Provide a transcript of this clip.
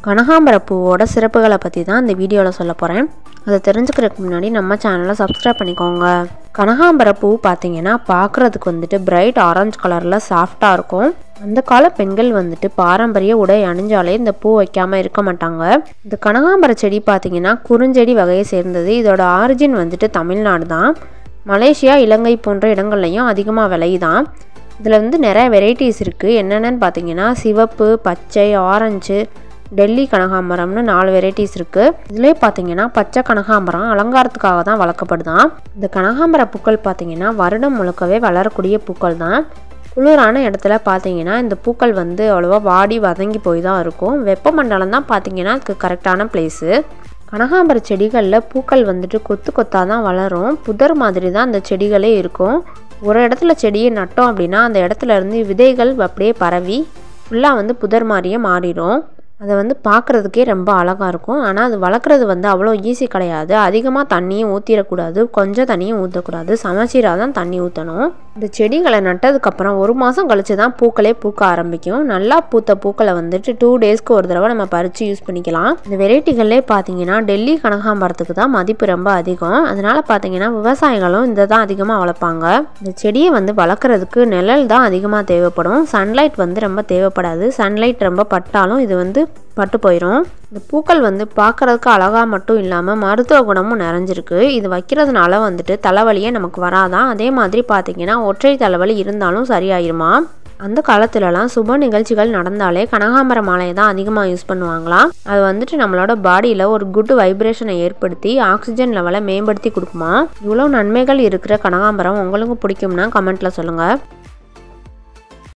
கனகாம்பர பூவோட சிறப்புகளை பற்றி தான் இந்த வீடியோவில் சொல்ல போகிறேன் அதை தெரிஞ்சுக்கிறதுக்கு முன்னாடி நம்ம சேனலை சப்ஸ்கிரைப் பண்ணிக்கோங்க கனகாம்பர பூ பார்த்தீங்கன்னா பார்க்குறதுக்கு வந்துட்டு பிரைட் ஆரஞ்சு கலரில் சாஃப்டாக இருக்கும் அந்த கால பெண்கள் வந்துட்டு பாரம்பரிய உடை அணிஞ்சாலே இந்த பூ வைக்காமல் இருக்க மாட்டாங்க இந்த கனகாம்பர செடி பார்த்தீங்கன்னா குறுஞ்செடி வகையை சேர்ந்தது இதோட ஆரிஜின் வந்துட்டு தமிழ்நாடு தான் மலேசியா இலங்கை போன்ற இடங்கள்லையும் அதிகமாக விளையுதான் இதில் வந்து நிறைய வெரைட்டிஸ் இருக்குது என்னென்னு பார்த்தீங்கன்னா சிவப்பு பச்சை ஆரஞ்சு டெல்லி கனகாம்பரம்னு நாலு வெரைட்டிஸ் இருக்குது இதுலேயே பார்த்தீங்கன்னா பச்சை கனகாம்பரம் அலங்காரத்துக்காக தான் வளர்க்கப்படுதான் இந்த கனகாம்பர பூக்கள் பார்த்தீங்கன்னா வருடம் முழுக்கவே வளரக்கூடிய பூக்கள் தான் குளிரான இடத்துல பார்த்தீங்கன்னா இந்த பூக்கள் வந்து அவ்வளோவா வாடி வதங்கி போய் தான் இருக்கும் வெப்பமண்டலம் தான் பார்த்தீங்கன்னா அதுக்கு கரெக்டான பிளேஸு கனகாம்பர செடிகளில் பூக்கள் வந்துட்டு கொத்து கொத்தாக தான் வளரும் புதர் மாதிரி தான் அந்த செடிகளே இருக்கும் ஒரு இடத்துல செடியை நட்டோம் அப்படின்னா அந்த இடத்துல இருந்து விதைகள் அப்படியே பரவி ஃபுல்லாக வந்து புதர் மாதிரியே மாறிடும் அதை வந்து பார்க்குறதுக்கே ரொம்ப அழகாக இருக்கும் ஆனால் அது வளர்க்குறது வந்து அவ்வளோ ஈஸி கிடையாது அதிகமாக தண்ணியும் ஊற்றிடக்கூடாது கொஞ்சம் தண்ணியும் ஊற்றக்கூடாது சமச்சீராக தான் தண்ணி ஊற்றணும் இந்த செடிகளை நட்டதுக்கப்புறம் ஒரு மாதம் கழிச்சு தான் பூக்களே பூக்க ஆரம்பிக்கும் நல்லா பூத்த பூக்களை வந்துட்டு டூ டேஸ்க்கு ஒரு தடவை நம்ம பறித்து யூஸ் பண்ணிக்கலாம் இந்த வெரைட்டிகள்லே பார்த்தீங்கன்னா டெல்லி கனகாம்பரத்துக்கு தான் மதிப்பு ரொம்ப அதிகம் அதனால் பார்த்தீங்கன்னா விவசாயிகளும் இந்த தான் அதிகமாக வளர்ப்பாங்க இந்த செடியை வந்து வளர்க்குறதுக்கு நிழல் தான் அதிகமாக தேவைப்படும் சன்லைட் வந்து ரொம்ப தேவைப்படாது சன்லைட் ரொம்ப பட்டாலும் இது வந்து பட்டு போயிடும் இந்த பூக்கள் வந்து பார்க்குறதுக்கு அழகாக மட்டும் இல்லாமல் மருத்துவ குணமும் நிறைஞ்சிருக்கு இது வைக்கிறதுனால வந்துட்டு தலைவலியே நமக்கு வராதான் அதே மாதிரி பார்த்தீங்கன்னா ஒற்றை தலைவலி இருந்தாலும் சரியாயிருமா அந்த காலத்துலலாம் சுப நிகழ்ச்சிகள் நடந்தாலே கனகாம்பர மாலையை தான் அதிகமாக யூஸ் பண்ணுவாங்களாம் அது வந்துட்டு நம்மளோட பாடியில் ஒரு குட் வைப்ரேஷனை ஏற்படுத்தி ஆக்சிஜன் லெவலை மேம்படுத்தி கொடுக்குமா இவ்வளோ நன்மைகள் இருக்கிற கனகாம்பரம் உங்களுக்கு பிடிக்கும்னா கமெண்ட்டில் சொல்லுங்கள்